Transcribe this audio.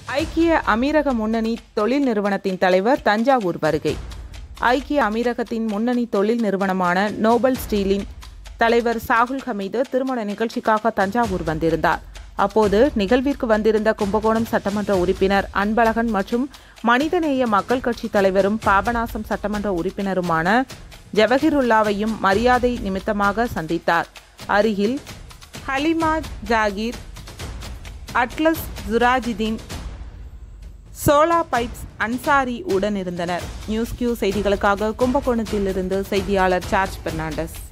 ஐக்கிய அமீரக முன்னணி தொழில் நிறுவனத்தின் தலைவர் தஞ்சாவூர் வருகை ஐக்கிய அமீரகத்தின் முன்னணி தொழில் நிறுவனமான நோபல் ஸ்டீலின் தலைவர் சாகுல் ஹமீது திருமண நிகழ்ச்சிக்காக தஞ்சாவூர் வந்திருந்தார் அப்போது நிகழ்விற்கு வந்திருந்த கும்பகோணம் சட்டமன்ற உறுப்பினர் அன்பழகன் மற்றும் மனிதநேய மக்கள் கட்சி தலைவரும் பாபநாசம் சட்டமன்ற உறுப்பினருமான ஜவஹிருல்லாவையும் மரியாதை நிமித்தமாக சந்தித்தார் அருகில் ஹலிமா ஜாகீர் அட்லஸ் ஜுராஜிதீன் சோலா பைப்ஸ் அன்சாரி உடன் இருந்தனர் நியூஸ் கியூ செய்திகளுக்காக கும்பகோணத்திலிருந்து செய்தியாளர் சார்ஜ் பெர்னாண்டஸ்